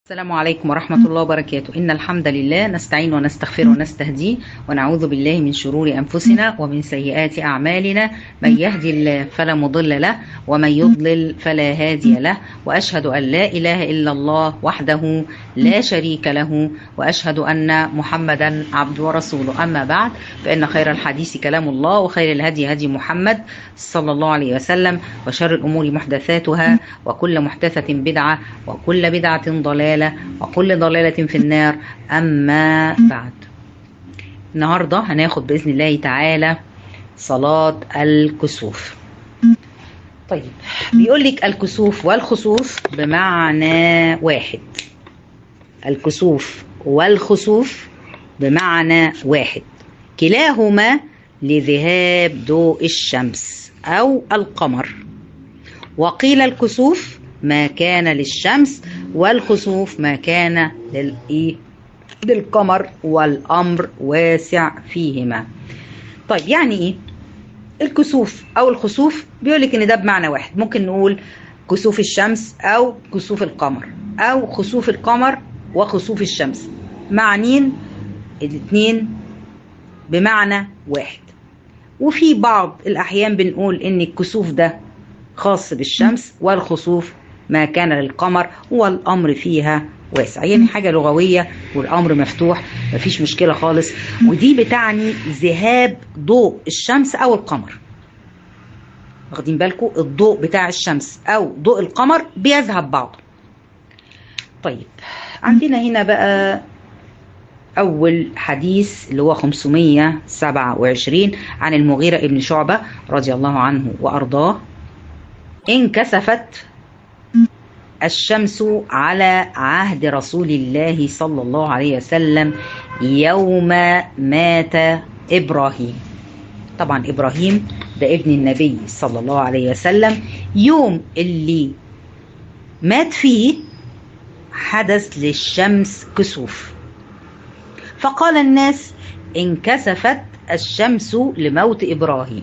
السلام عليكم ورحمة الله وبركاته إن الحمد لله نستعين ونستغفر ونستهديه ونعوذ بالله من شرور أنفسنا ومن سيئات أعمالنا من يهدي الله فلا مضل له ومن يضلل فلا هادي له وأشهد أن لا إله إلا الله وحده لا شريك له وأشهد أن محمدا عبد ورسوله أما بعد فإن خير الحديث كلام الله وخير الهدي هدي محمد صلى الله عليه وسلم وشر الأمور محدثاتها وكل محدثة بدعة وكل بدعة ضلالة وكل ضلالة في النار أما بعد النهاردة هناخد بإذن الله تعالى صلاة الكسوف طيب بيقول لك الكسوف والخسوف بمعنى واحد الكسوف والخسوف بمعنى واحد كلاهما لذهاب ضوء الشمس أو القمر وقيل الكسوف ما كان للشمس والخسوف ما كان للإيه للقمر والأمر واسع فيهما طيب يعني إيه الكسوف أو الخسوف بيقول لك إن ده بمعنى واحد ممكن نقول كسوف الشمس أو كسوف القمر أو خسوف القمر وخسوف الشمس معنين الاثنين بمعنى واحد وفي بعض الأحيان بنقول إن الكسوف ده خاص بالشمس والخسوف ما كان للقمر والأمر فيها واسع يعني حاجة لغوية والأمر مفتوح مفيش مشكلة خالص ودي بتعني ذهاب ضوء الشمس أو القمر واخدين بالكم الضوء بتاع الشمس أو ضوء القمر بيذهب بعضه طيب عندنا هنا بقى أول حديث اللي هو 527 عن المغيرة ابن شعبة رضي الله عنه وأرضاه انكسفت الشمس على عهد رسول الله صلى الله عليه وسلم يوم مات إبراهيم طبعا إبراهيم ده ابن النبي صلى الله عليه وسلم يوم اللي مات فيه حدث للشمس كسوف فقال الناس انكسفت الشمس لموت إبراهيم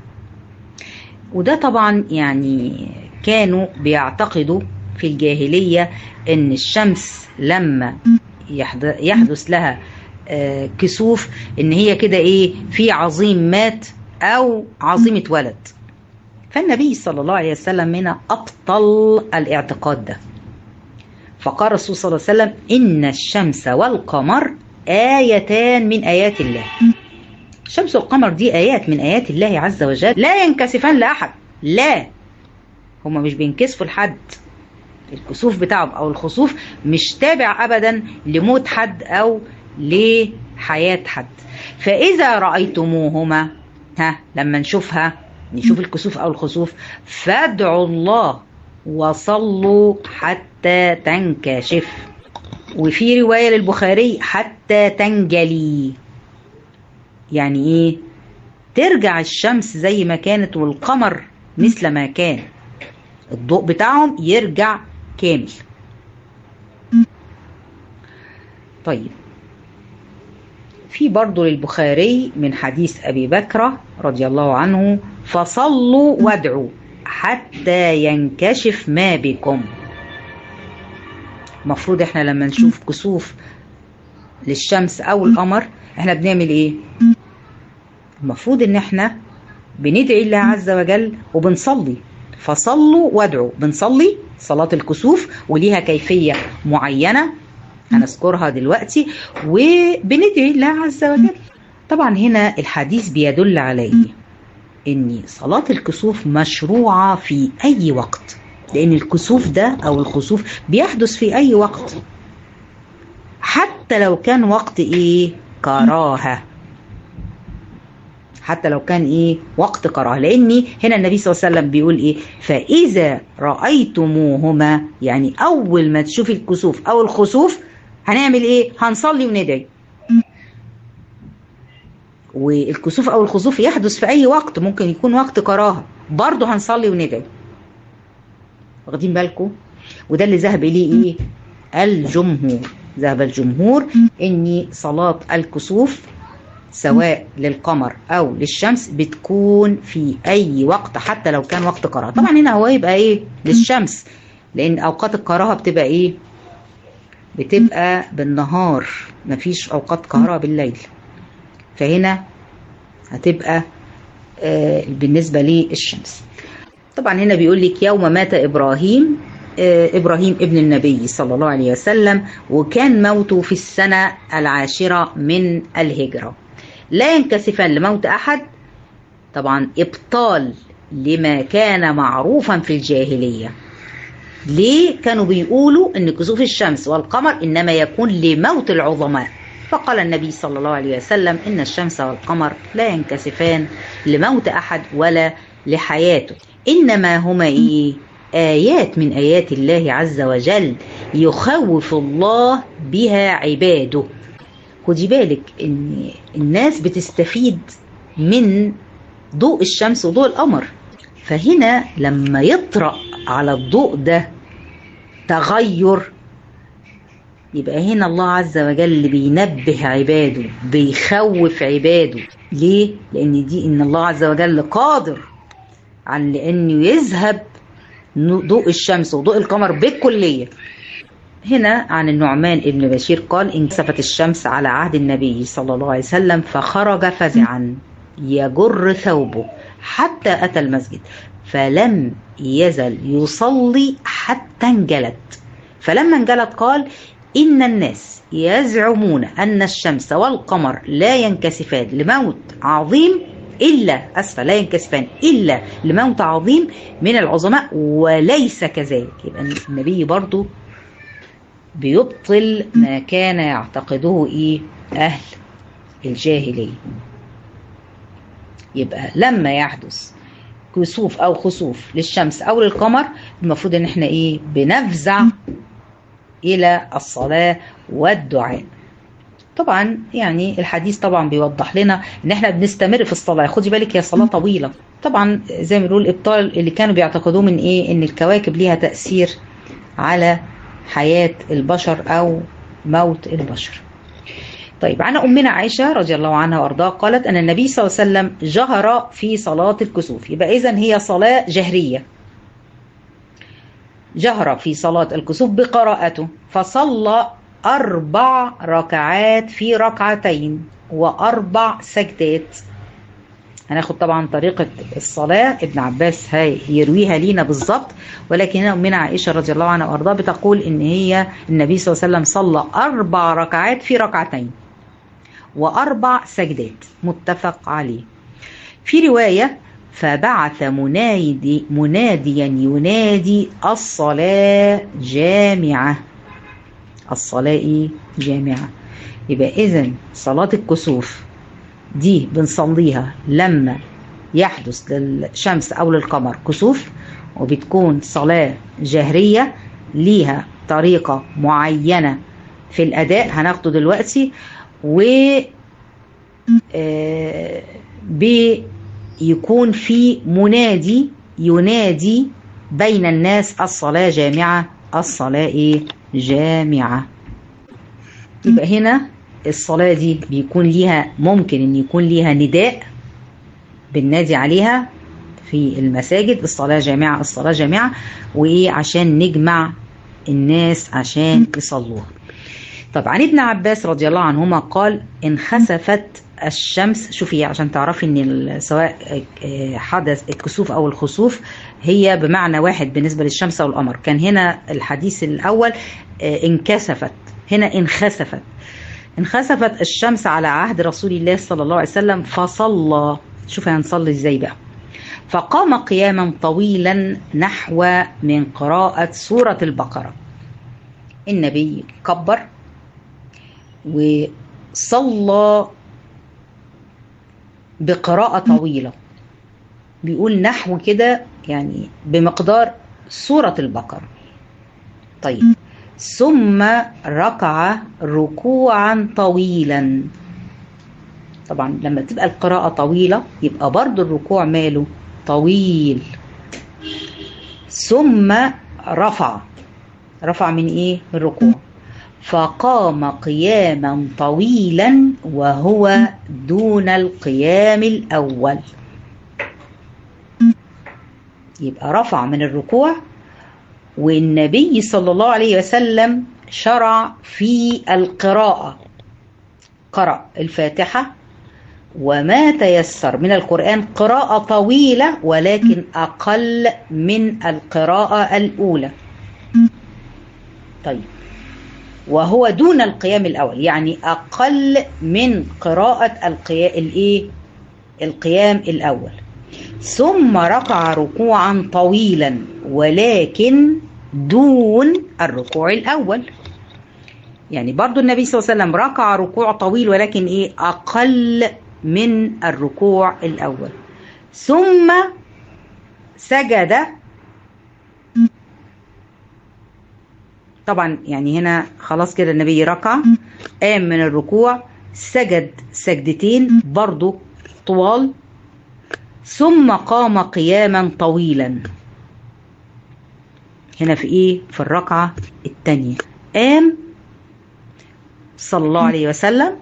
وده طبعا يعني كانوا بيعتقدوا في الجاهلية ان الشمس لما يحدث لها كسوف ان هي كده ايه في عظيم مات او عظيم اتولد فالنبي صلى الله عليه وسلم هنا ابطل الاعتقاد ده فقال الرسول صلى الله عليه وسلم ان الشمس والقمر ايتان من ايات الله الشمس والقمر دي ايات من ايات الله عز وجل لا ينكسفان لاحد لا هما مش بينكسفوا لحد الكسوف بتاعهم او الخسوف مش تابع ابدا لموت حد او لحياة حد فاذا رأيتموهما ها لما نشوفها نشوف الكسوف او الخسوف فادعوا الله وصلوا حتى تنكشف وفي رواية للبخاري حتى تنجلي يعني ايه ترجع الشمس زي ما كانت والقمر مثل ما كان الضوء بتاعهم يرجع كامل طيب في برضه للبخاري من حديث أبي بكر رضي الله عنه فصلوا وادعوا حتى ينكشف ما بكم المفروض احنا لما نشوف كسوف للشمس او القمر احنا بنعمل ايه المفروض ان احنا بندعي الله عز وجل وبنصلي فصلوا وادعوا بنصلي صلاة الكسوف وليها كيفية معينة هنذكرها دلوقتي وبندعي الله عز وجل طبعا هنا الحديث بيدل على ان صلاة الكسوف مشروعة في اي وقت لان الكسوف ده او الخسوف بيحدث في اي وقت حتى لو كان وقت ايه كراهه حتى لو كان ايه وقت كراهه لان هنا النبي صلى الله عليه وسلم بيقول ايه فاذا رايتموهما يعني اول ما تشوفي الكسوف او الخسوف هنعمل ايه هنصلي وندعي والكسوف او الخسوف يحدث في اي وقت ممكن يكون وقت كراهه برضه هنصلي وندعي واخدين بالكم وده اللي ذهب اليه ايه الجمهور ذهب الجمهور ان صلاه الكسوف سواء للقمر او للشمس بتكون في اي وقت حتى لو كان وقت كراهه طبعا هنا هو يبقى ايه للشمس لان اوقات الكراهه بتبقى ايه بتبقى بالنهار مفيش أوقات كهرباء بالليل فهنا هتبقى آه بالنسبة للشمس طبعا هنا بيقول لك يوم مات إبراهيم آه إبراهيم ابن النبي صلى الله عليه وسلم وكان موته في السنة العاشرة من الهجرة لا ينكسفان لموت أحد طبعا إبطال لما كان معروفا في الجاهلية ليه كانوا بيقولوا ان كسوف الشمس والقمر انما يكون لموت العظماء فقال النبي صلى الله عليه وسلم ان الشمس والقمر لا ينكسفان لموت احد ولا لحياته انما هما ايه ايات من ايات الله عز وجل يخوف الله بها عباده خدي بالك ان الناس بتستفيد من ضوء الشمس وضوء القمر فهنا لما يطرأ على الضوء ده تغير يبقى هنا الله عز وجل بينبه عباده بيخوف عباده ليه؟ لأن دي إن الله عز وجل قادر عن لأنه يذهب ضوء الشمس وضوء القمر بالكلية هنا عن النعمان ابن بشير قال انكسفت الشمس على عهد النبي صلى الله عليه وسلم فخرج فزعا يجر ثوبه حتى أتى المسجد فلم يزل يصلي حتى انجلت فلما انجلت قال إن الناس يزعمون أن الشمس والقمر لا ينكسفان لموت عظيم إلا أسفل لا ينكسفان إلا لموت عظيم من العظماء وليس كذلك يبقى النبي برضو بيبطل ما كان يعتقده إيه أهل الجاهلية يبقى لما يحدث كسوف او خسوف للشمس او للقمر المفروض ان احنا ايه بنفزع الى الصلاه والدعاء طبعا يعني الحديث طبعا بيوضح لنا ان احنا بنستمر في الصلاه خدي بالك هي صلاه طويله طبعا زي ما بنقول ابطال اللي كانوا بيعتقدوه من ايه ان الكواكب ليها تاثير على حياه البشر او موت البشر طيب عن أمنا عائشة رضي الله عنها وأرضاها قالت أن النبي صلى الله عليه وسلم جهر في صلاة الكسوف يبقى إذن هي صلاة جهرية جهر في صلاة الكسوف بقراءته فصلى أربع ركعات في ركعتين وأربع سجدات هناخد طبعا طريقة الصلاة ابن عباس هيرويها لينا بالظبط ولكن هنا أمنا عائشة رضي الله عنها وأرضاها بتقول إن هي النبي صلى الله عليه وسلم صلى أربع ركعات في ركعتين وأربع سجدات متفق عليه في رواية فبعث منادي مناديا ينادي الصلاة جامعة الصلاة جامعة يبقى إذن صلاة الكسوف دي بنصليها لما يحدث للشمس أو للقمر كسوف وبتكون صلاة جهرية ليها طريقة معينة في الأداء هناخده دلوقتي و بيكون في منادي ينادي بين الناس الصلاة جامعة الصلاة إيه جامعة يبقى هنا الصلاة دي بيكون ليها ممكن ان يكون ليها نداء بالنادي عليها في المساجد الصلاة جامعة الصلاة جامعة وإيه عشان نجمع الناس عشان يصلوها طب عن ابن عباس رضي الله عنهما قال انخسفت الشمس شوفي عشان تعرفي ان سواء حدث الكسوف او الخسوف هي بمعنى واحد بالنسبه للشمس والقمر كان هنا الحديث الاول انكسفت هنا انخسفت انخسفت الشمس على عهد رسول الله صلى الله عليه وسلم فصلى شوف هنصلي ازاي بقى فقام قياما طويلا نحو من قراءة سورة البقرة النبي كبر وصلى بقراءة طويلة بيقول نحو كده يعني بمقدار سورة البقرة طيب ثم ركع ركوعا طويلا طبعا لما تبقى القراءة طويلة يبقى برضو الركوع ماله طويل ثم رفع رفع من ايه من الركوع فقام قياما طويلا وهو دون القيام الاول يبقى رفع من الركوع والنبي صلى الله عليه وسلم شرع في القراءة قرأ الفاتحة وما تيسر من القرآن قراءة طويلة ولكن أقل من القراءة الأولى طيب وهو دون القيام الأول يعني أقل من قراءة القيام الإيه القيام الأول ثم ركع ركوعا طويلا ولكن دون الركوع الأول يعني برضو النبي صلى الله عليه وسلم ركع ركوع طويل ولكن إيه أقل من الركوع الأول ثم سجد طبعا يعني هنا خلاص كده النبي ركع قام من الركوع سجد سجدتين برضو طوال ثم قام قياما طويلا هنا في ايه في الركعة التانية قام صلى الله عليه وسلم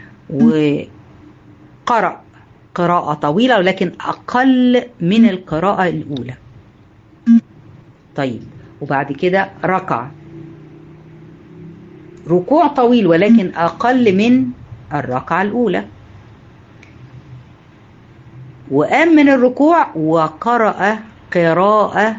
وقرأ قراءة طويلة ولكن أقل من القراءة الأولى طيب وبعد كده ركع ركوع طويل ولكن أقل من الركعة الأولى وقام من الركوع وقرأ قراءة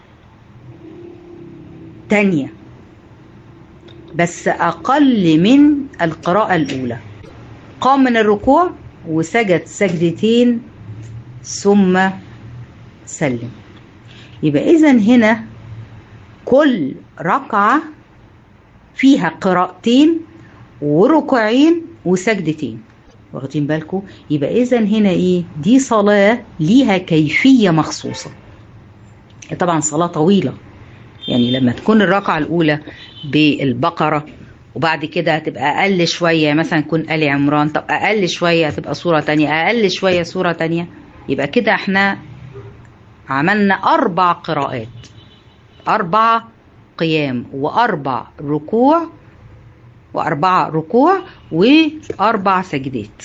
تانية بس أقل من القراءة الأولى قام من الركوع وسجد سجدتين ثم سلم يبقى إذا هنا كل ركعة فيها قراءتين وركوعين وسجدتين واخدين بالكم يبقى اذا هنا ايه دي صلاه ليها كيفيه مخصوصه طبعا صلاه طويله يعني لما تكون الركعه الاولى بالبقره وبعد كده هتبقى اقل شويه مثلا تكون ال عمران طب اقل شويه هتبقى سوره تانية اقل شويه سوره تانية يبقى كده احنا عملنا اربع قراءات اربع قيام واربع ركوع وأربعة ركوع وأربع سجدات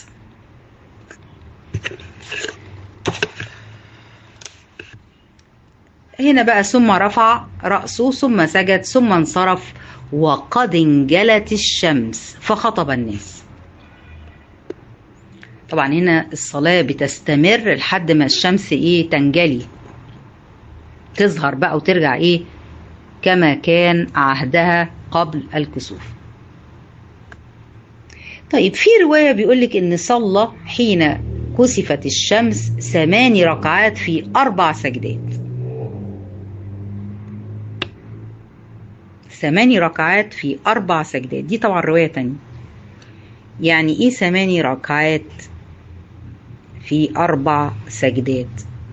هنا بقى ثم رفع رأسه ثم سجد ثم انصرف وقد انجلت الشمس فخطب الناس طبعا هنا الصلاة بتستمر لحد ما الشمس ايه تنجلي تظهر بقى وترجع ايه كما كان عهدها قبل الكسوف طيب في رواية بيقولك إن صلى حين كسفت الشمس ثماني ركعات في أربع سجدات ثماني ركعات في أربع سجدات دي طبعا رواية تانية يعني إيه ثماني ركعات في أربع سجدات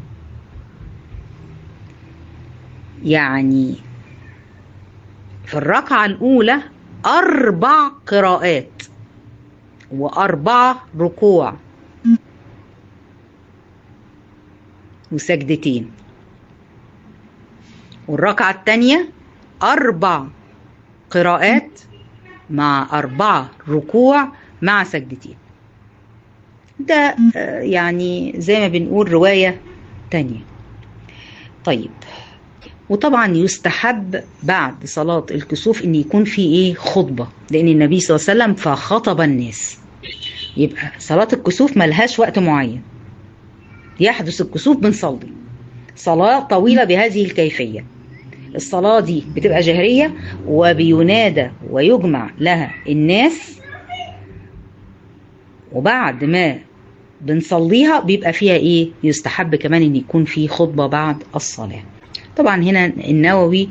يعني في الركعة الأولى أربع قراءات وأربعة ركوع وسجدتين والركعة التانية أربع قراءات مع أربعة ركوع مع سجدتين ده يعني زي ما بنقول رواية تانية طيب وطبعا يستحب بعد صلاة الكسوف ان يكون في ايه خطبة لان النبي صلى الله عليه وسلم فخطب الناس يبقى صلاة الكسوف ملهاش وقت معين يحدث الكسوف بنصلي صلاة طويلة بهذه الكيفية الصلاة دي بتبقى جهرية وبينادى ويجمع لها الناس وبعد ما بنصليها بيبقى فيها ايه يستحب كمان ان يكون في خطبة بعد الصلاة طبعا هنا النووي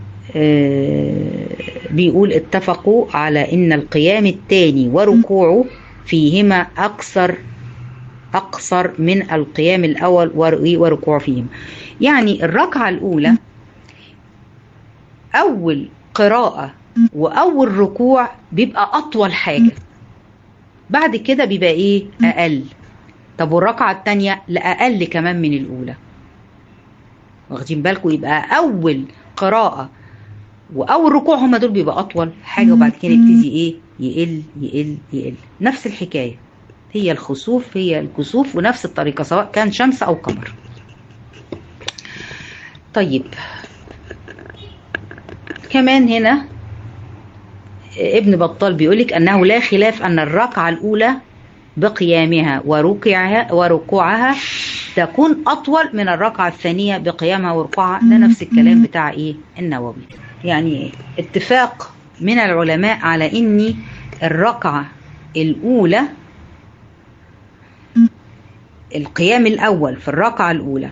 بيقول اتفقوا على ان القيام الثاني وركوعه فيهما اكثر اقصر من القيام الاول وركوع فيهما يعني الركعه الاولى اول قراءه واول ركوع بيبقى اطول حاجه بعد كده بيبقى ايه اقل طب والركعه الثانيه لاقل كمان من الاولى واخدين بالكم يبقى اول قراءه واول ركوع هما دول بيبقى اطول حاجه وبعد كده يبتدي ايه يقل يقل يقل نفس الحكايه هي الخسوف هي الكسوف ونفس الطريقه سواء كان شمس او قمر طيب كمان هنا ابن بطال بيقولك أنه لا خلاف أن الركعة الأولى بقيامها وركوعها وركوعها تكون أطول من الركعة الثانية بقيامها وركوعها ده نفس الكلام بتاع إيه النووي يعني اتفاق من العلماء على إن الركعة الأولى القيام الأول في الركعة الأولى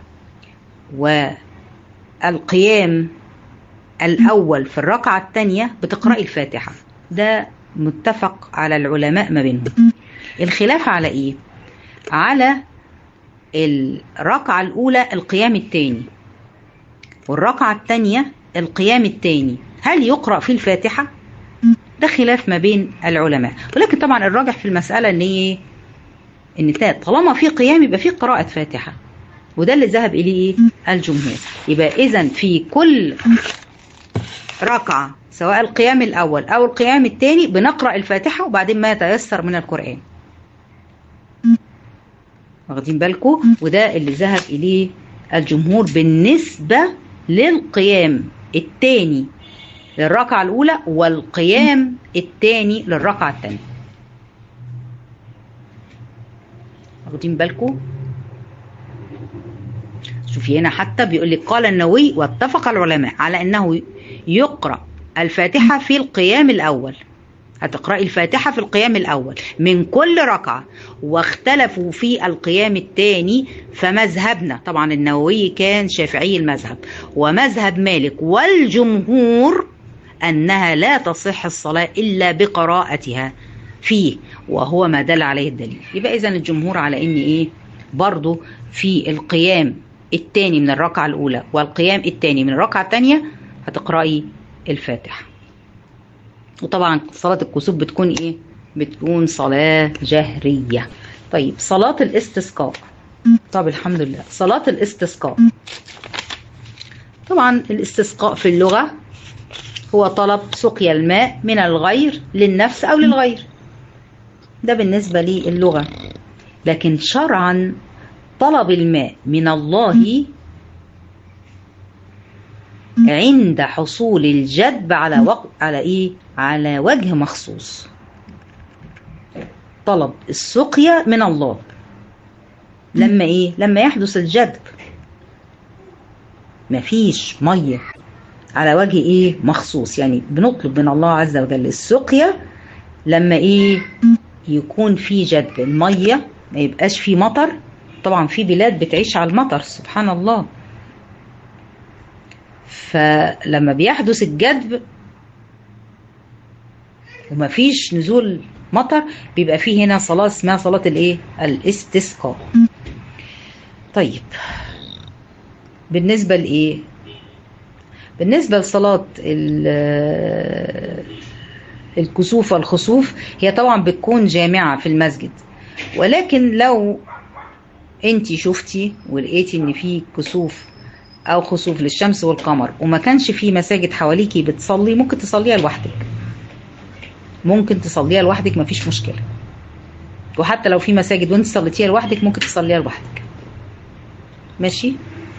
والقيام الأول في الركعة الثانية بتقرأي الفاتحة ده متفق على العلماء ما بينهم الخلاف على إيه؟ على الركعة الأولى القيام الثاني والركعة الثانية القيام الثاني هل يقرأ في الفاتحة؟ ده خلاف ما بين العلماء ولكن طبعا الراجح في المسألة ان ايه ان طالما في قيام يبقى في قراءة فاتحة وده اللي ذهب اليه الجمهور يبقى اذا في كل ركعة سواء القيام الاول او القيام الثاني بنقرأ الفاتحة وبعدين ما يتيسر من القرآن واخدين بالكم وده اللي ذهب اليه الجمهور بالنسبة للقيام الثاني للركعة الأولى والقيام الثاني للركعة الثانية واخدين بالكم شوفي هنا حتى بيقول لك قال النووي واتفق العلماء على أنه يقرأ الفاتحة في القيام الأول هتقرأي الفاتحة في القيام الأول من كل ركعة واختلفوا في القيام الثاني فمذهبنا طبعا النووي كان شافعي المذهب ومذهب مالك والجمهور أنها لا تصح الصلاة إلا بقراءتها فيه وهو ما دل عليه الدليل يبقى إذن الجمهور على إن إيه برضو في القيام الثاني من الركعة الأولى والقيام الثاني من الركعة الثانية هتقرأي الفاتحة وطبعا صلاة الكسوف بتكون إيه بتكون صلاة جهرية طيب صلاة الاستسقاء طب الحمد لله صلاة الاستسقاء طبعا الاستسقاء في اللغة هو طلب سقيا الماء من الغير للنفس أو للغير ده بالنسبة للغة لكن شرعا طلب الماء من الله عند حصول الجدب على وقت على ايه على وجه مخصوص طلب السقيا من الله لما ايه لما يحدث الجدب مفيش ميه على وجه ايه مخصوص يعني بنطلب من الله عز وجل السقيا لما ايه يكون في جدب الميه ما يبقاش في مطر طبعا في بلاد بتعيش على المطر سبحان الله فلما بيحدث الجدب ومفيش نزول مطر بيبقى فيه هنا صلاة اسمها صلاة الايه الاستسقاء طيب بالنسبة لايه بالنسبة لصلاة الكسوف والخسوف هي طبعا بتكون جامعة في المسجد ولكن لو انت شفتي ولقيتي ان في كسوف او خسوف للشمس والقمر وما كانش في مساجد حواليكي بتصلي ممكن تصليها لوحدك ممكن تصليها لوحدك مفيش مشكله وحتى لو في مساجد وانت صليتيها لوحدك ممكن تصليها لوحدك ماشي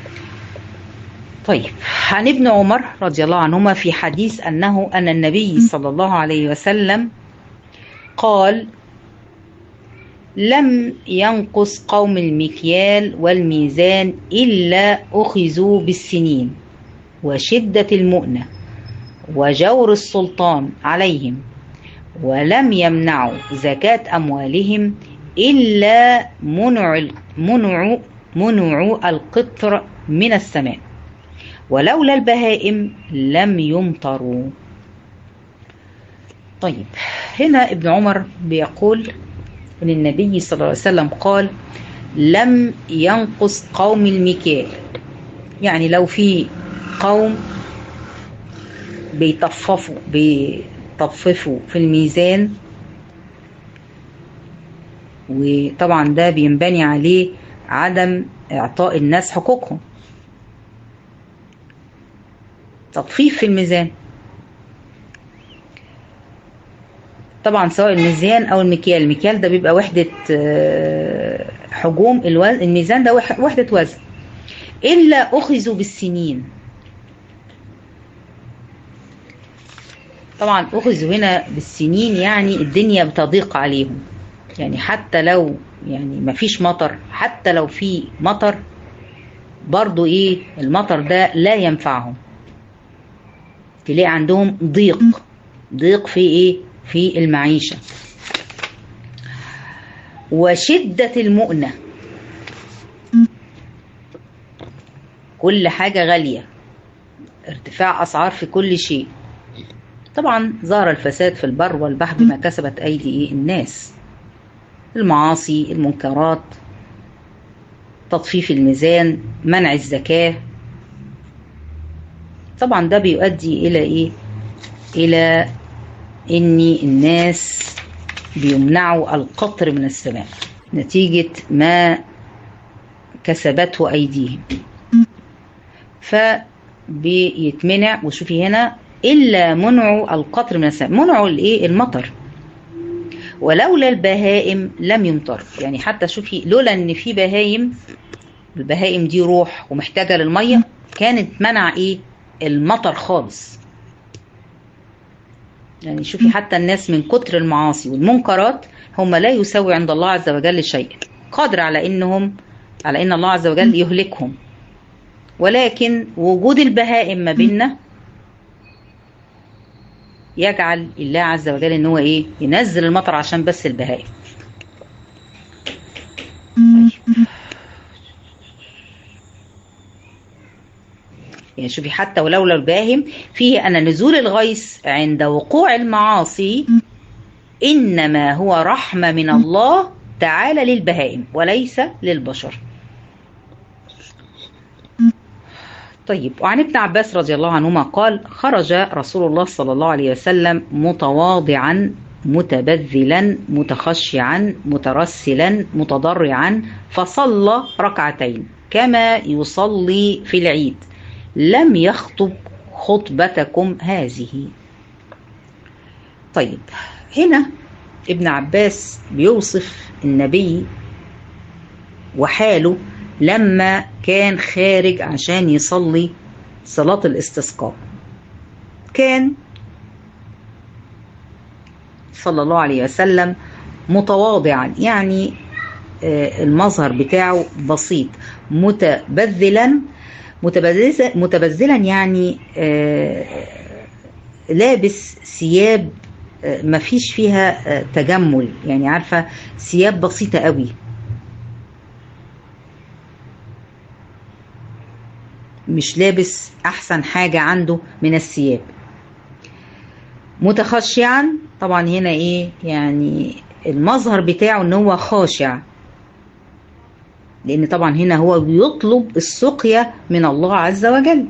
طيب عن ابن عمر رضي الله عنهما في حديث انه ان النبي صلى الله عليه وسلم قال لم ينقص قوم المكيال والميزان إلا أخذوا بالسنين وشدة المؤنة وجور السلطان عليهم ولم يمنعوا زكاة أموالهم إلا منع منع منع القطر من السماء ولولا البهائم لم يمطروا طيب هنا ابن عمر بيقول ان النبي صلى الله عليه وسلم قال لم ينقص قوم المكيال يعني لو في قوم بيطففوا بيطففوا في الميزان وطبعا ده بينبني عليه عدم اعطاء الناس حقوقهم تطفيف في الميزان طبعا سواء الميزان او المكيال المكيال ده بيبقى وحدة حجوم الوزن الميزان ده وحدة وزن إلا أخذوا بالسنين طبعا أخذوا هنا بالسنين يعني الدنيا بتضيق عليهم يعني حتى لو يعني ما فيش مطر حتى لو في مطر برضو ايه المطر ده لا ينفعهم تلاقي عندهم ضيق ضيق في ايه في المعيشة وشدة المؤنة كل حاجة غالية ارتفاع أسعار في كل شيء طبعا ظهر الفساد في البر والبحر بما كسبت أيدي إيه الناس المعاصي المنكرات تطفيف الميزان منع الزكاة طبعا ده بيؤدي إلى إيه إلى إن الناس بيمنعوا القطر من السماء نتيجة ما كسبته أيديهم فبيتمنع وشوفي هنا إلا منعوا القطر من السماء منعوا الإيه المطر ولولا البهائم لم يمطر يعني حتى شوفي لولا ان في بهايم البهائم دي روح ومحتاجه للميه كانت منع ايه المطر خالص يعني شوفي حتى الناس من كتر المعاصي والمنكرات هم لا يسوي عند الله عز وجل شيئا قادر على انهم على ان الله عز وجل يهلكهم ولكن وجود البهائم ما بيننا يجعل الله عز وجل ان هو ايه ينزل المطر عشان بس البهائم يعني شوفي حتى ولولا الباهم فيه ان نزول الغيث عند وقوع المعاصي انما هو رحمه من الله تعالى للبهائم وليس للبشر طيب وعن ابن عباس رضي الله عنهما قال خرج رسول الله صلى الله عليه وسلم متواضعا متبذلا متخشعا مترسلا متضرعا فصلى ركعتين كما يصلي في العيد لم يخطب خطبتكم هذه طيب هنا ابن عباس بيوصف النبي وحاله لما كان خارج عشان يصلي صلاة الاستسقاء كان صلى الله عليه وسلم متواضعا يعني المظهر بتاعه بسيط متبذلا متبذلا يعني لابس ثياب ما فيش فيها تجمل يعني عارفة ثياب بسيطة قوي مش لابس احسن حاجة عنده من الثياب متخشعا طبعا هنا ايه يعني المظهر بتاعه ان هو خاشع لان طبعا هنا هو بيطلب السقيا من الله عز وجل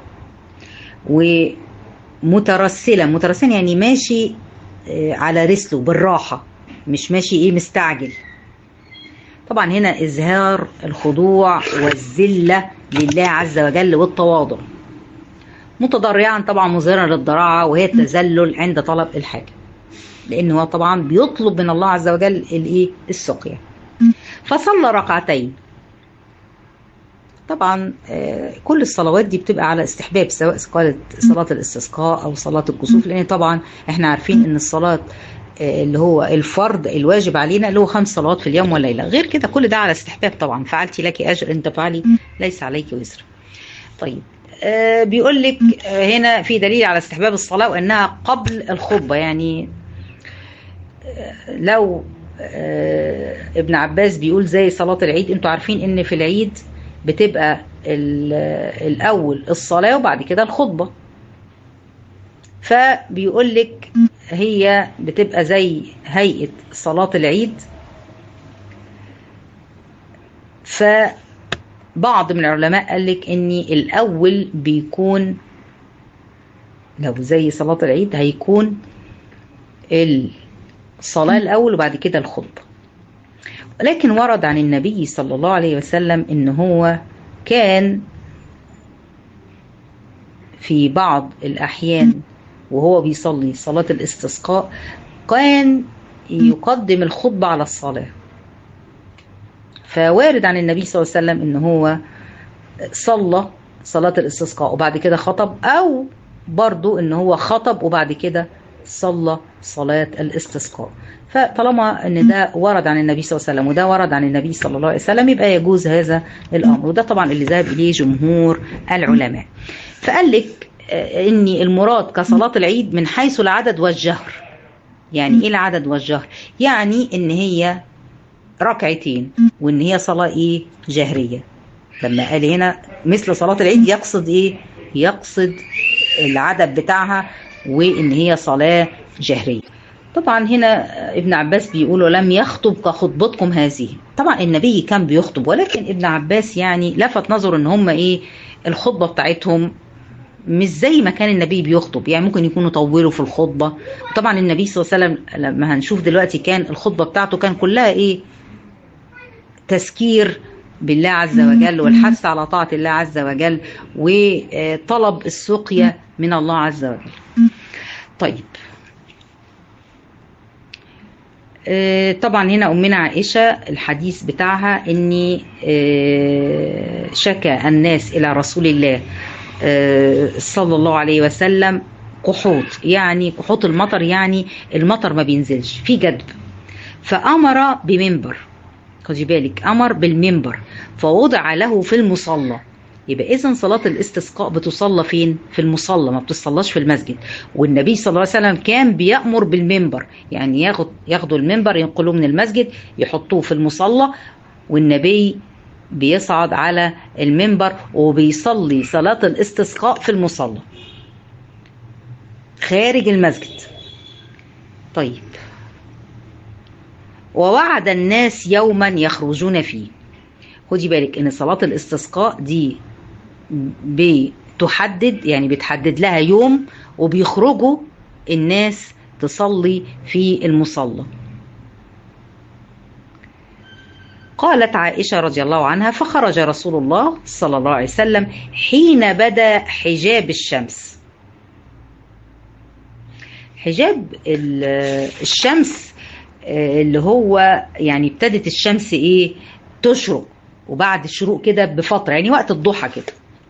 ومترسلا مترسلا يعني ماشي على رسله بالراحة مش ماشي ايه مستعجل طبعا هنا اظهار الخضوع والذله لله عز وجل والتواضع متضرعا طبعا مظهرا للضراعه وهي التذلل عند طلب الحاجه لان هو طبعا بيطلب من الله عز وجل الايه السقيا فصلى ركعتين طبعا كل الصلوات دي بتبقى على استحباب سواء صلاه الاستسقاء او صلاه الكسوف لان طبعا احنا عارفين ان الصلاه اللي هو الفرض الواجب علينا اللي هو خمس صلوات في اليوم والليله غير كده كل ده على استحباب طبعا فعلتي لك اجر انت فعلي ليس عليك وزر طيب آه بيقول لك آه هنا في دليل على استحباب الصلاه وانها قبل الخطبه يعني آه لو آه ابن عباس بيقول زي صلاه العيد انتوا عارفين ان في العيد بتبقى الاول الصلاه وبعد كده الخطبه فبيقول لك هي بتبقى زي هيئة صلاة العيد فبعض من العلماء قال لك ان الاول بيكون لو زي صلاة العيد هيكون الصلاة الاول وبعد كده الخطبة لكن ورد عن النبي صلى الله عليه وسلم ان هو كان في بعض الاحيان وهو بيصلي صلاة الاستسقاء كان يقدم الخطبة على الصلاة فوارد عن النبي صلى الله عليه وسلم ان هو صلى صلاة الاستسقاء وبعد كده خطب او برضو ان هو خطب وبعد كده صلى صلاة الاستسقاء فطالما ان ده ورد عن النبي صلى الله عليه وسلم وده ورد عن النبي صلى الله عليه وسلم يبقى يجوز هذا الامر وده طبعا اللي ذهب اليه جمهور العلماء فقال لك ان المراد كصلاة العيد من حيث العدد والجهر يعني ايه العدد والجهر يعني ان هي ركعتين وان هي صلاة ايه جهرية لما قال هنا مثل صلاة العيد يقصد ايه يقصد العدد بتاعها وان هي صلاة جهرية طبعا هنا ابن عباس بيقول لم يخطب كخطبتكم هذه طبعا النبي كان بيخطب ولكن ابن عباس يعني لفت نظره ان هم ايه الخطبة بتاعتهم مش زي ما كان النبي بيخطب يعني ممكن يكونوا طولوا في الخطبة طبعا النبي صلى الله عليه وسلم لما هنشوف دلوقتي كان الخطبة بتاعته كان كلها ايه تذكير بالله عز وجل والحث على طاعة الله عز وجل وطلب السقيا من الله عز وجل طيب طبعا هنا أمنا عائشة الحديث بتاعها أني شكى الناس إلى رسول الله صلى الله عليه وسلم قحوط يعني قحوط المطر يعني المطر ما بينزلش في جدب فأمر بمنبر خدي بالك أمر بالمنبر فوضع له في المصلى يبقى إذا صلاة الاستسقاء بتصلى فين؟ في المصلى ما بتصلاش في المسجد والنبي صلى الله عليه وسلم كان بيأمر بالمنبر يعني ياخد ياخدوا المنبر ينقلوه من المسجد يحطوه في المصلى والنبي بيصعد على المنبر وبيصلي صلاة الاستسقاء في المصلى خارج المسجد طيب ووعد الناس يوما يخرجون فيه خدي بالك ان صلاة الاستسقاء دي بتحدد يعني بتحدد لها يوم وبيخرجوا الناس تصلي في المصلى قالت عائشة رضي الله عنها فخرج رسول الله صلى الله عليه وسلم حين بدا حجاب الشمس حجاب الشمس اللي هو يعني ابتدت الشمس ايه تشرق وبعد الشروق كده بفترة يعني وقت الضحى كده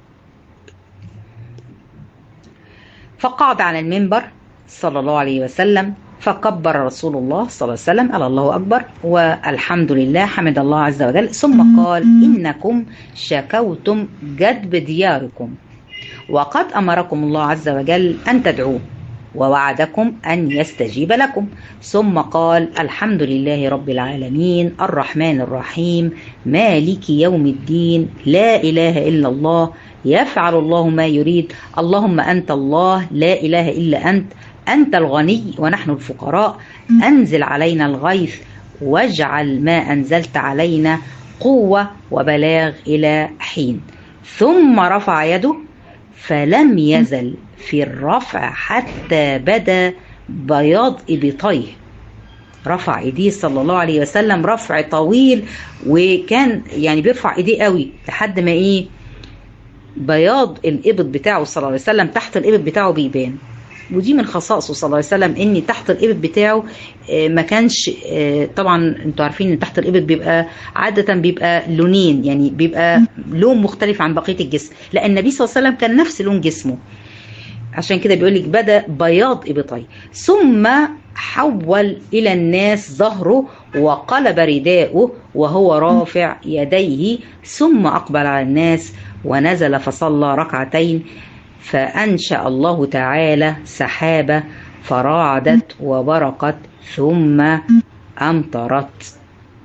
فقعد على المنبر صلى الله عليه وسلم فكبر رسول الله صلى الله عليه وسلم قال الله أكبر والحمد لله حمد الله عز وجل ثم قال إنكم شكوتم جدب دياركم وقد أمركم الله عز وجل أن تدعوه ووعدكم أن يستجيب لكم ثم قال الحمد لله رب العالمين الرحمن الرحيم مالك يوم الدين لا إله إلا الله يفعل الله ما يريد اللهم أنت الله لا إله إلا أنت أنت الغني ونحن الفقراء أنزل علينا الغيث واجعل ما أنزلت علينا قوة وبلاغ إلى حين ثم رفع يده فلم يزل في الرفع حتى بدا بياض إبطيه رفع ايديه صلى الله عليه وسلم رفع طويل وكان يعني بيرفع ايديه قوي لحد ما ايه بياض الابط بتاعه صلى الله عليه وسلم تحت الابط بتاعه بيبان ودي من خصائصه صلى الله عليه وسلم ان تحت الابط بتاعه ما كانش طبعا انتوا عارفين ان تحت الابط بيبقى عاده بيبقى لونين يعني بيبقى لون مختلف عن بقيه الجسم لا النبي صلى الله عليه وسلم كان نفس لون جسمه عشان كده بيقول لك بدا بياض ابطيه ثم حول الى الناس ظهره وقلب رداءه وهو رافع يديه ثم اقبل على الناس ونزل فصلى ركعتين فانشا الله تعالى سحابه فراعدت وبرقت ثم امطرت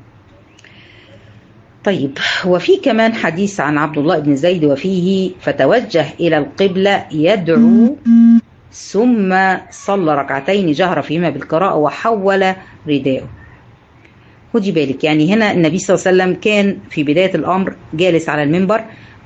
طيب وفي كمان حديث عن عبد الله بن زيد وفيه فتوجه إلى القبلة يدعو ثم صلى ركعتين جهر فيهما بالقراءة وحول رداءه خدي بالك يعني هنا النبي صلى الله عليه وسلم كان في بداية الأمر جالس على المنبر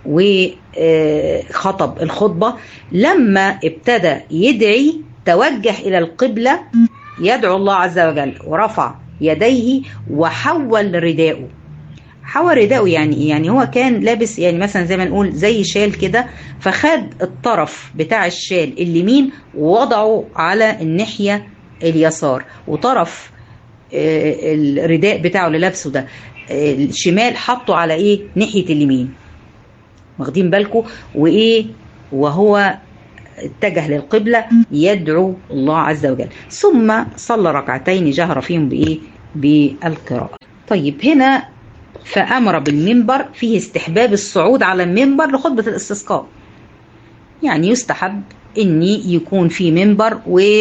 وخطب الخطبة لما ابتدى يدعي توجه إلى القبلة يدعو الله عز وجل ورفع يديه وحول رداءه حول رداءه يعني ايه يعني هو كان لابس يعني مثلا زي ما نقول زي شال كده فخد الطرف بتاع الشال اليمين ووضعه على الناحيه اليسار وطرف الرداء بتاعه اللي لابسه ده الشمال حطه على ايه ناحيه اليمين واخدين بالكم وايه وهو اتجه للقبلة يدعو الله عز وجل ثم صلى ركعتين جهر فيهم بإيه بالقراءة طيب هنا فأمر بالمنبر فيه استحباب الصعود على المنبر لخطبة الاستسقاء يعني يستحب ان يكون في منبر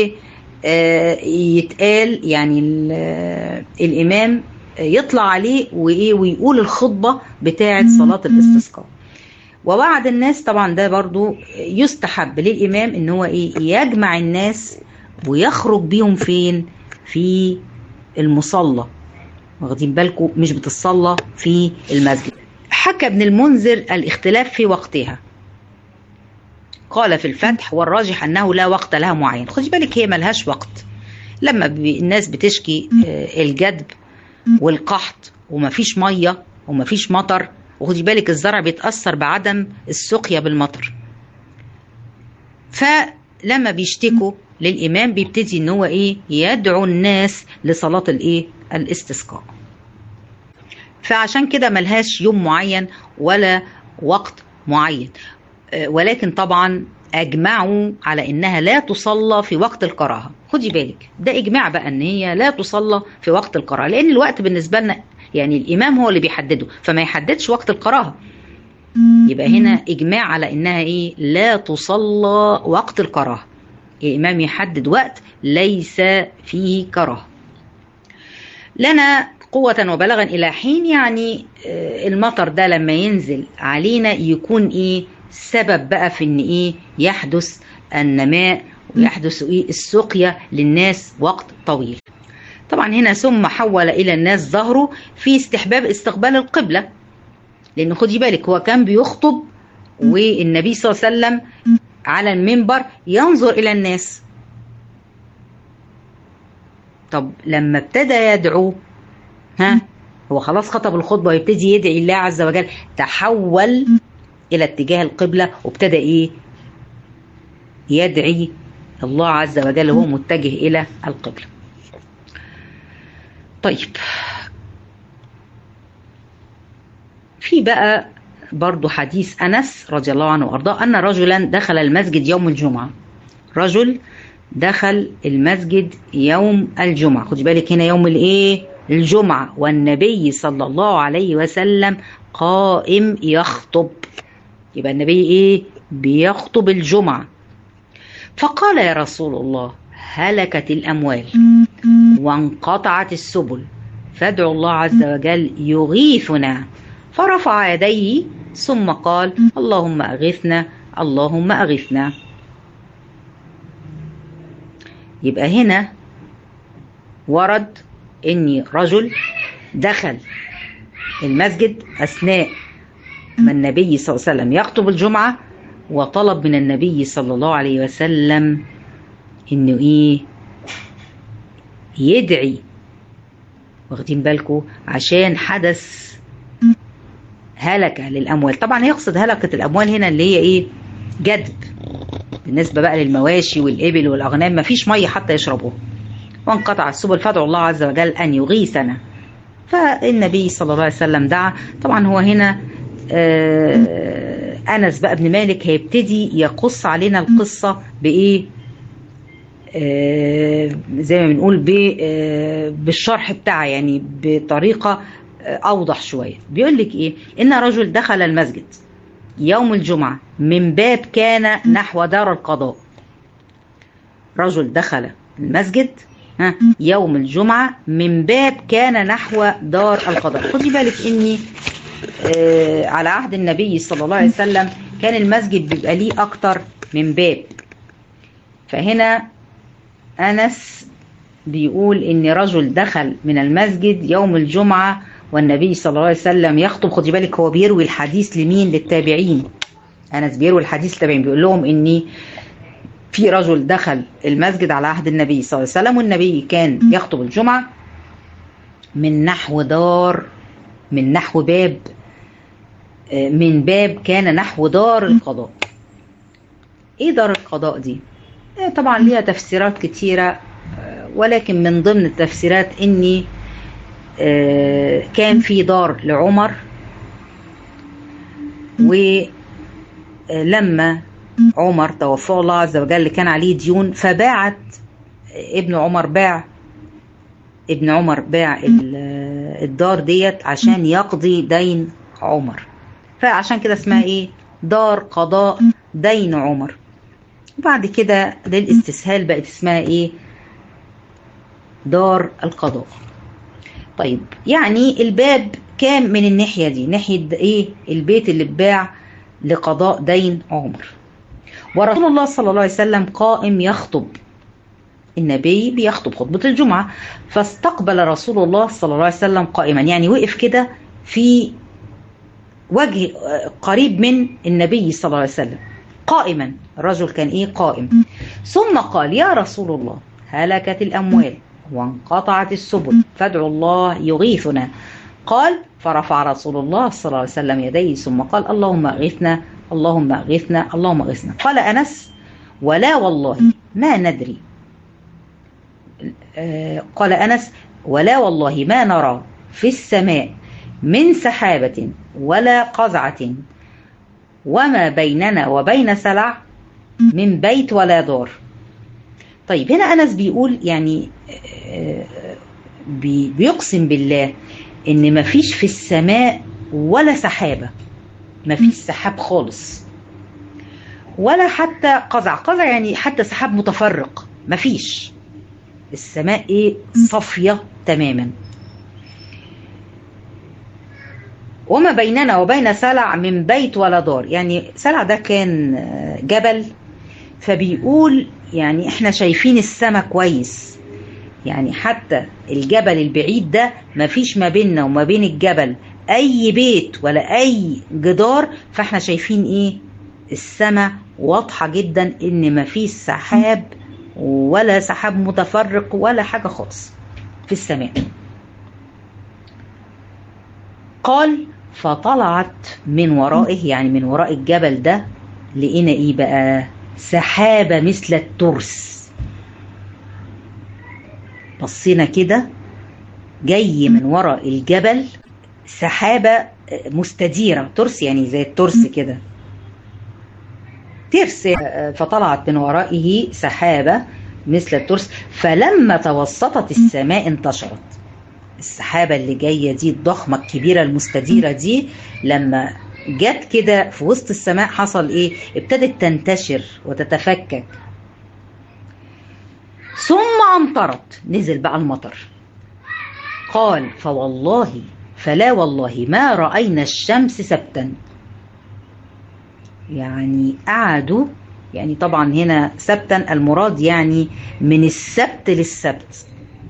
ويتقال يعني الامام يطلع عليه وايه ويقول الخطبه بتاعه صلاه الاستسقاء وبعد الناس طبعا ده برضو يستحب للامام ان هو ايه يجمع الناس ويخرج بيهم فين في المصلى واخدين بالكم مش بتصلى في المسجد حكى ابن المنذر الاختلاف في وقتها قال في الفتح والراجح انه لا وقت لها معين خدي بالك هي ملهاش وقت لما الناس بتشكي الجدب والقحط ومفيش ميه ومفيش مطر وخدي بالك الزرع بيتاثر بعدم السقيا بالمطر فلما بيشتكوا للامام بيبتدي ان هو ايه يدعو الناس لصلاه الايه الاستسقاء فعشان كده ملهاش يوم معين ولا وقت معين ولكن طبعا اجمعوا على انها لا تصلى في وقت الكراهه خدي بالك ده اجماع بقى ان هي لا تصلى في وقت الكراهه لان الوقت بالنسبه لنا يعني الامام هو اللي بيحدده فما يحددش وقت الكراهه يبقى هنا اجماع على انها ايه لا تصلى وقت الكراهه الامام يحدد وقت ليس فيه كراهه لنا قوة وبلغا إلى حين يعني المطر ده لما ينزل علينا يكون إيه سبب بقى في ان ايه يحدث النماء ويحدث ايه السقيا للناس وقت طويل طبعا هنا ثم حول الى الناس ظهره في استحباب استقبال القبله لان خدي بالك هو كان بيخطب والنبي صلى الله عليه وسلم على المنبر ينظر الى الناس طب لما ابتدى يدعو ها هو خلاص خطب الخطبه ويبتدي يدعي الله عز وجل تحول الى اتجاه القبله وابتدى ايه يدعي الله عز وجل وهو متجه الى القبله طيب في بقى برضو حديث انس رضي الله عنه وارضاه ان رجلا دخل المسجد يوم الجمعه رجل دخل المسجد يوم الجمعه خدي بالك هنا يوم الايه الجمعه والنبي صلى الله عليه وسلم قائم يخطب يبقى النبي ايه بيخطب الجمعة فقال يا رسول الله هلكت الأموال وانقطعت السبل فادعوا الله عز وجل يغيثنا فرفع يديه ثم قال اللهم أغثنا اللهم أغثنا يبقى هنا ورد اني رجل دخل المسجد اثناء ما النبي صلى الله عليه وسلم يخطب الجمعة وطلب من النبي صلى الله عليه وسلم انه ايه يدعي واخدين بالكم عشان حدث هلكة للأموال طبعا يقصد هلكة الأموال هنا اللي هي ايه جدب بالنسبة بقى للمواشي والإبل والأغنام مفيش مية حتى يشربوها وانقطع السبل فادعوا الله عز وجل أن يغيثنا فالنبي صلى الله عليه وسلم دعا طبعا هو هنا آه أنس بقى ابن مالك هيبتدي يقص علينا القصة بإيه آه زي ما بنقول آه بالشرح بتاعها يعني بطريقة أوضح شوية بيقول لك إيه إن رجل دخل المسجد يوم الجمعة من باب كان نحو دار القضاء رجل دخل المسجد ها يوم الجمعة من باب كان نحو دار القضاء خدي بالك إني آه على عهد النبي صلى الله عليه وسلم كان المسجد بيبقى ليه أكتر من باب فهنا أنس بيقول إن رجل دخل من المسجد يوم الجمعة والنبي صلى الله عليه وسلم يخطب خدي بالك هو بيروي الحديث لمين للتابعين أنس بيروي الحديث للتابعين بيقول لهم إني في رجل دخل المسجد على عهد النبي صلى الله عليه وسلم والنبي كان يخطب الجمعة من نحو دار من نحو باب من باب كان نحو دار القضاء ايه دار القضاء دي طبعا ليها تفسيرات كتيرة ولكن من ضمن التفسيرات اني كان في دار لعمر ولما عمر توفاه الله عز وجل اللي كان عليه ديون فباعت ابن عمر باع ابن عمر باع الدار ديت عشان يقضي دين عمر فعشان كده اسمها ايه دار قضاء دين عمر وبعد كده للاستسهال بقت اسمها ايه دار القضاء طيب يعني الباب كام من الناحية دي ناحية ايه البيت اللي اتباع لقضاء دين عمر ورسول الله صلى الله عليه وسلم قائم يخطب النبي بيخطب خطبة الجمعة فاستقبل رسول الله صلى الله عليه وسلم قائما يعني وقف كده في وجه قريب من النبي صلى الله عليه وسلم قائما الرجل كان ايه قائم ثم قال يا رسول الله هلكت الاموال وانقطعت السبل فادعوا الله يغيثنا قال فرفع رسول الله صلى الله عليه وسلم يديه ثم قال اللهم اغثنا اللهم اغثنا اللهم اغثنا قال انس ولا والله ما ندري قال انس ولا والله ما نرى في السماء من سحابه ولا قزعه وما بيننا وبين سلع من بيت ولا دار طيب هنا انس بيقول يعني بيقسم بالله ان مفيش في السماء ولا سحابه مفيش سحاب خالص ولا حتى قزع قزع يعني حتى سحاب متفرق مفيش السماء ايه صافيه تماما وما بيننا وبين سلع من بيت ولا دار يعني سلع ده كان جبل فبيقول يعني احنا شايفين السماء كويس يعني حتى الجبل البعيد ده مفيش ما بيننا وما بين الجبل اي بيت ولا اي جدار فاحنا شايفين ايه السماء واضحة جدا ان مفيش سحاب ولا سحاب متفرق ولا حاجة خالص في السماء قال فطلعت من ورائه يعني من وراء الجبل ده لقينا ايه بقى سحابة مثل الترس بصينا كده جاي من وراء الجبل سحابة مستديرة ترس يعني زي الترس كده ترس فطلعت من ورائه سحابة مثل الترس فلما توسطت السماء انتشرت السحابة اللي جاية دي الضخمة الكبيرة المستديرة دي لما جت كده في وسط السماء حصل ايه ابتدت تنتشر وتتفكك ثم امطرت نزل بقى المطر قال فوالله فلا والله ما رأينا الشمس سبتا يعني قعدوا يعني طبعا هنا سبتا المراد يعني من السبت للسبت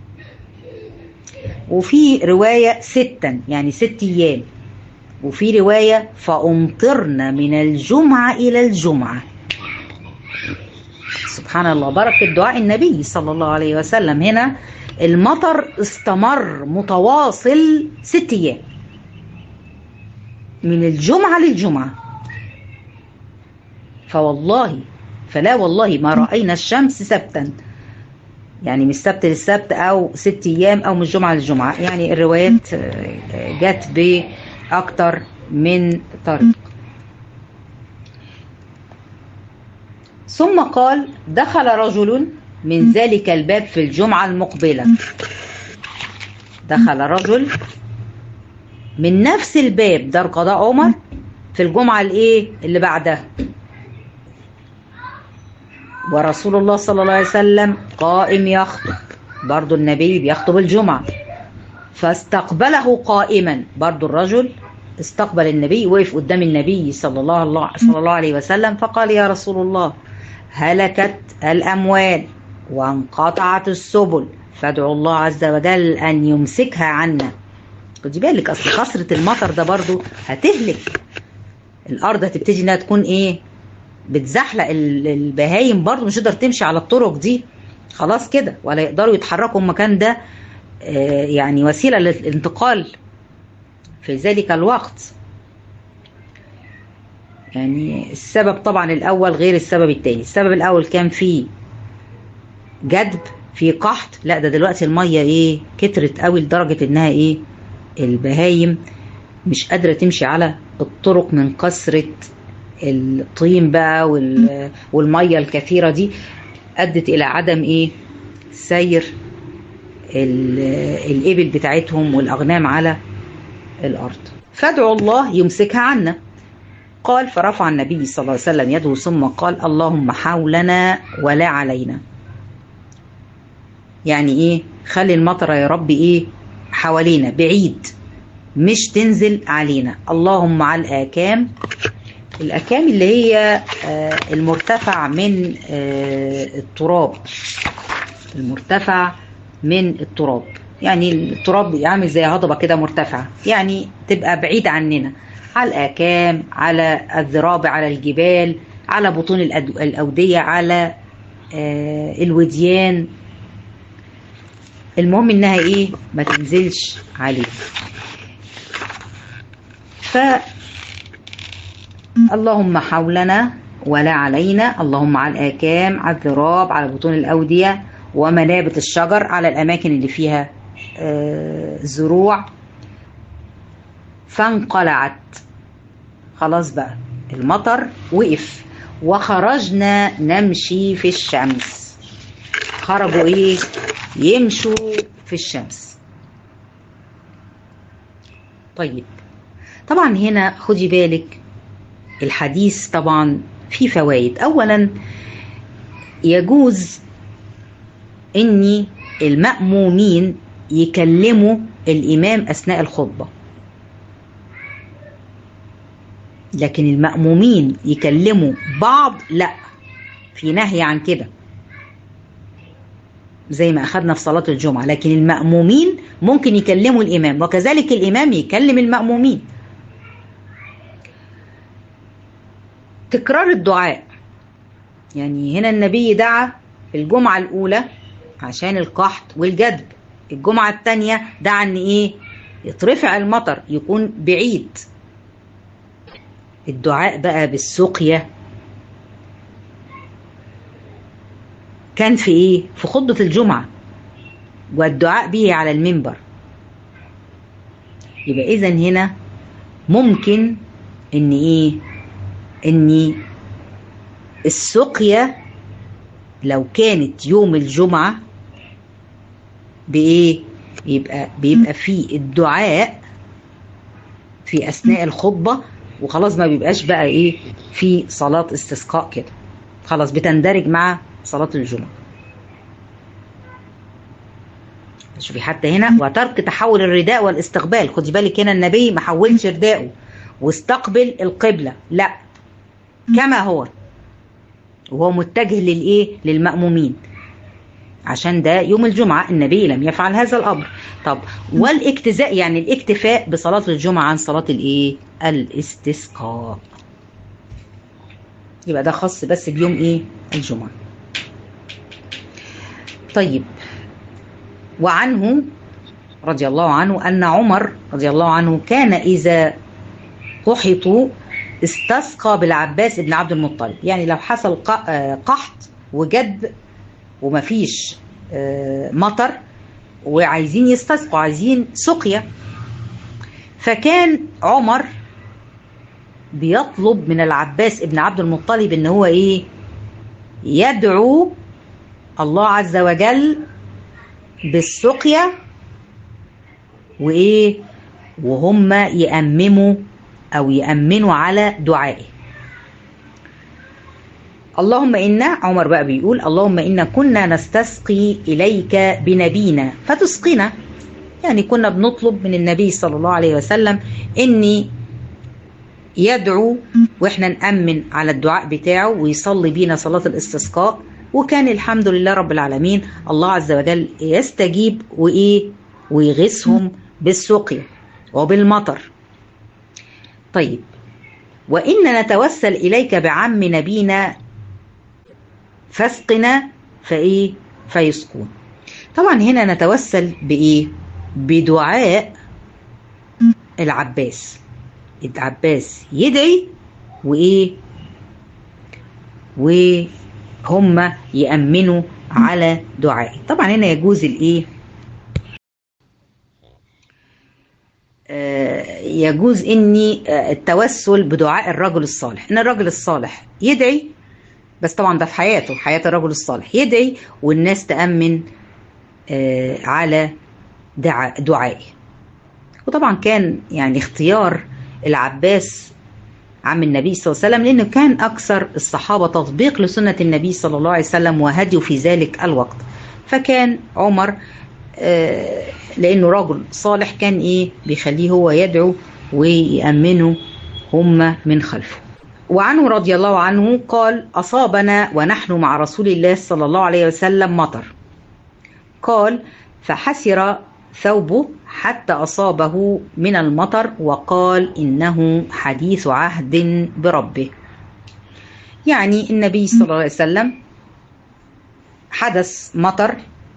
وفي رواية ستا يعني ست أيام وفي رواية فأمطرنا من الجمعة إلى الجمعة سبحان الله بركة دعاء النبي صلى الله عليه وسلم هنا المطر استمر متواصل ست أيام من الجمعة للجمعة فوالله فلا والله ما رأينا الشمس سبتا يعني من السبت للسبت أو ست أيام أو من الجمعة للجمعة يعني الروايات جت بأكتر من طريق ثم قال دخل رجل من ذلك الباب في الجمعة المقبلة دخل رجل من نفس الباب دار قضاء عمر في الجمعة الايه اللي بعدها ورسول الله صلى الله عليه وسلم قائم يخطب برضو النبي بيخطب الجمعة فاستقبله قائما برضو الرجل استقبل النبي وقف قدام النبي صلى الله, صلى الله عليه وسلم فقال يا رسول الله هلكت الأموال وانقطعت السبل فادعوا الله عز وجل أن يمسكها عنا خدي بالك أصل كثرة المطر ده برضو هتهلك الأرض هتبتدي إنها تكون إيه بتزحلق البهايم برضو مش تقدر تمشي على الطرق دي خلاص كده ولا يقدروا يتحركوا المكان ده يعني وسيلة للانتقال في ذلك الوقت يعني السبب طبعا الأول غير السبب التاني السبب الأول كان في جدب في قحط لا ده دلوقتي المية ايه كترت قوي لدرجة انها ايه البهايم مش قادرة تمشي على الطرق من كثرة الطين بقى والميه الكثيره دي ادت الى عدم ايه سير الابل بتاعتهم والاغنام على الارض فادعوا الله يمسكها عنا قال فرفع النبي صلى الله عليه وسلم يده ثم قال اللهم حولنا ولا علينا يعني ايه خلي المطر يا رب ايه حوالينا بعيد مش تنزل علينا اللهم على الاكام الاكام اللي هي المرتفع من التراب المرتفع من التراب يعني التراب عامل زي هضبه كده مرتفعه يعني تبقى بعيد عننا على الاكام على الذراب على الجبال على بطون الاوديه على الوديان المهم انها ايه ما تنزلش عليه ف اللهم حولنا ولا علينا اللهم على الآكام على الذراب على بطون الأودية ومنابت الشجر على الأماكن اللي فيها آه زروع فانقلعت خلاص بقى المطر وقف وخرجنا نمشي في الشمس خرجوا ايه يمشوا في الشمس طيب طبعا هنا خدي بالك الحديث طبعا فيه فوائد اولا يجوز ان المأمومين يكلموا الامام اثناء الخطبه لكن المأمومين يكلموا بعض لا في نهي عن كده زي ما أخذنا في صلاة الجمعة لكن المأمومين ممكن يكلموا الإمام وكذلك الإمام يكلم المأمومين تكرار الدعاء يعني هنا النبي دعا في الجمعة الأولى عشان القحط والجدب الجمعة الثانية دعا إن إيه يترفع المطر يكون بعيد الدعاء بقى بالسقيا كان في ايه في خطبة الجمعة والدعاء به على المنبر يبقى اذا هنا ممكن ان ايه ان السقيا لو كانت يوم الجمعة بايه يبقى بيبقى في الدعاء في اثناء الخطبه وخلاص ما بيبقاش بقى ايه في صلاة استسقاء كده خلاص بتندرج مع صلاة الجمعة شوفي حتى هنا وترك تحول الرداء والاستقبال خدي بالك هنا النبي ما حولش رداءه واستقبل القبلة لا كما هو وهو متجه للايه للمأمومين عشان ده يوم الجمعة النبي لم يفعل هذا الأمر طب والاكتزاء يعني الاكتفاء بصلاة الجمعة عن صلاة الايه الاستسقاء يبقى ده خاص بس بيوم ايه الجمعة طيب وعنه رضي الله عنه أن عمر رضي الله عنه كان إذا قحطوا استسقى بالعباس بن عبد المطلب يعني لو حصل قحط وجدب ومفيش مطر وعايزين يستسقوا عايزين سقيا فكان عمر بيطلب من العباس ابن عبد المطلب ان هو ايه يدعو الله عز وجل بالسقيا وايه وهم يأمموا او يأمنوا على دعائه اللهم إنا عمر بقى بيقول اللهم إنا كنا نستسقي إليك بنبينا فتسقينا يعني كنا بنطلب من النبي صلى الله عليه وسلم إني يدعو وإحنا نأمن على الدعاء بتاعه ويصلي بينا صلاة الاستسقاء وكان الحمد لله رب العالمين الله عز وجل يستجيب وإيه ويغيثهم بالسقيا وبالمطر طيب وإن نتوسل إليك بعم نبينا فاسقنا فايه فيسقون طبعا هنا نتوسل بايه بدعاء العباس العباس يدعي وايه وهم يأمنوا على دعائه طبعا هنا يجوز الايه يجوز اني التوسل بدعاء الرجل الصالح ان الرجل الصالح يدعي بس طبعا ده في حياته حياة الرجل الصالح يدعي والناس تأمن على دعاء دعائه وطبعا كان يعني اختيار العباس عم النبي صلى الله عليه وسلم لأنه كان أكثر الصحابة تطبيق لسنة النبي صلى الله عليه وسلم وهديه في ذلك الوقت فكان عمر لأنه رجل صالح كان إيه بيخليه هو يدعو ويأمنه هم من خلفه وعنه رضي الله عنه قال أصابنا ونحن مع رسول الله صلى الله عليه وسلم مطر قال فحسر ثوبه حتى أصابه من المطر وقال إنه حديث عهد بربه يعني النبي صلى الله عليه وسلم حدث مطر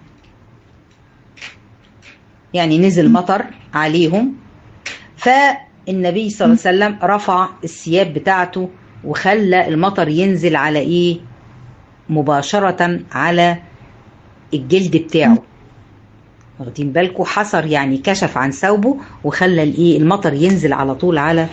يعني نزل مطر عليهم فالنبي صلى الله عليه وسلم رفع الثياب بتاعته وخلى المطر ينزل على ايه مباشرة على الجلد بتاعه واخدين بالكم حصر يعني كشف عن ثوبه وخلى الايه المطر ينزل على طول على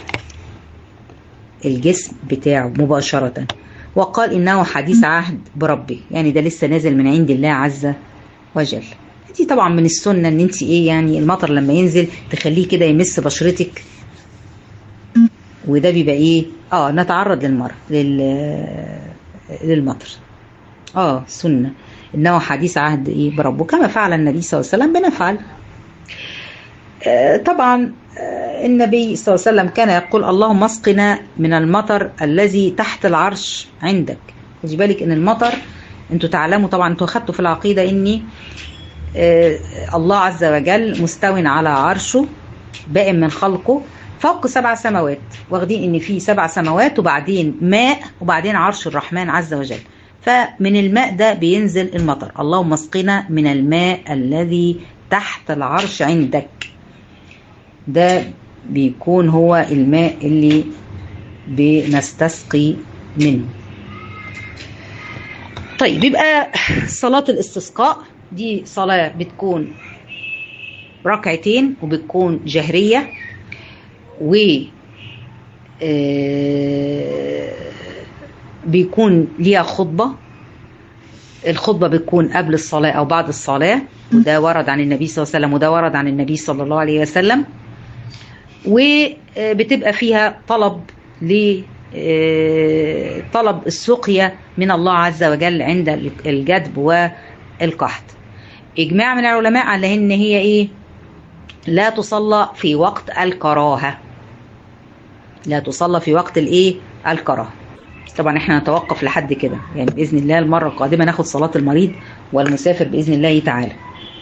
الجسم بتاعه مباشرة وقال انه حديث عهد بربه يعني ده لسه نازل من عند الله عز وجل دي طبعا من السنه ان انت ايه يعني المطر لما ينزل تخليه كده يمس بشرتك وده بيبقى ايه اه نتعرض للمر لل للمطر اه سنه انه حديث عهد ايه بربه كما فعل النبي صلى الله عليه وسلم بنفعل آه طبعا آه النبي صلى الله عليه وسلم كان يقول اللهم اسقنا من المطر الذي تحت العرش عندك خدي بالك ان المطر انتوا تعلموا طبعا انتوا اخدتوا في العقيده اني آه الله عز وجل مستو على عرشه بائن من خلقه فوق سبع سماوات واخدين ان في سبع سماوات وبعدين ماء وبعدين عرش الرحمن عز وجل فمن الماء ده بينزل المطر اللهم اسقنا من الماء الذي تحت العرش عندك ده بيكون هو الماء اللي بنستسقي منه طيب يبقى صلاة الاستسقاء دي صلاة بتكون ركعتين وبتكون جهرية و بيكون ليها خطبة الخطبة بتكون قبل الصلاة أو بعد الصلاة وده ورد عن النبي صلى الله عليه وسلم وده ورد عن النبي صلى الله عليه وسلم وبتبقى فيها طلب ل طلب السقيا من الله عز وجل عند الجدب والقحط إجماع من العلماء على إن هي إيه لا تصلى في وقت الكراهة لا تصلى في وقت الإيه الكراهة طبعا احنا نتوقف لحد كده يعني بإذن الله المرة القادمة ناخد صلاة المريض والمسافر بإذن الله تعالى